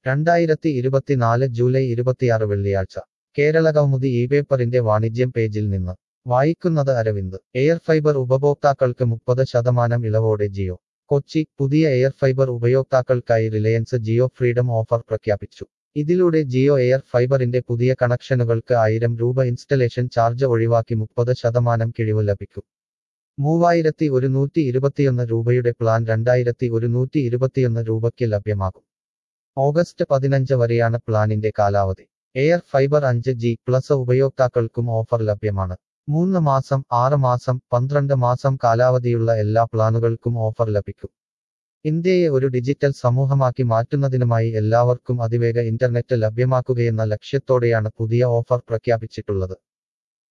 രണ്ടായിരത്തി ഇരുപത്തിനാല് ജൂലൈ ഇരുപത്തിയാറ് വെള്ളിയാഴ്ച കേരള കൗമുദി ഈ പേപ്പറിന്റെ വാണിജ്യം പേജിൽ നിന്ന് വായിക്കുന്നത് അരവിന്ദ് എയർ ഫൈബർ ഉപഭോക്താക്കൾക്ക് മുപ്പത് ശതമാനം ഇളവോടെ ജിയോ കൊച്ചി പുതിയ എയർ ഫൈബർ ഉപയോക്താക്കൾക്കായി റിലയൻസ് ജിയോ ഫ്രീഡം ഓഫർ പ്രഖ്യാപിച്ചു ഇതിലൂടെ ജിയോ എയർ ഫൈബറിന്റെ പുതിയ കണക്ഷനുകൾക്ക് ആയിരം രൂപ ഇൻസ്റ്റലേഷൻ ചാർജ് ഒഴിവാക്കി മുപ്പത് ശതമാനം കിഴിവ് ലഭിക്കും മൂവായിരത്തി ഒരുന്നൂറ്റി ഇരുപത്തിയൊന്ന് രൂപയുടെ പ്ലാൻ രണ്ടായിരത്തി ഒരുന്നൂറ്റി ഇരുപത്തിയൊന്ന് രൂപയ്ക്ക് ലഭ്യമാകും ഓഗസ്റ്റ് പതിനഞ്ച് വരെയാണ് പ്ലാനിന്റെ കാലാവധി എയർ ഫൈബർ അഞ്ച് ജി പ്ലസ് ഉപയോക്താക്കൾക്കും ഓഫർ ലഭ്യമാണ് മൂന്ന് മാസം ആറ് മാസം പന്ത്രണ്ട് മാസം കാലാവധിയുള്ള എല്ലാ പ്ലാനുകൾക്കും ഓഫർ ലഭിക്കും ഇന്ത്യയെ ഒരു ഡിജിറ്റൽ സമൂഹമാക്കി മാറ്റുന്നതിനുമായി എല്ലാവർക്കും അതിവേഗ ഇന്റർനെറ്റ് ലഭ്യമാക്കുകയെന്ന ലക്ഷ്യത്തോടെയാണ് പുതിയ ഓഫർ പ്രഖ്യാപിച്ചിട്ടുള്ളത്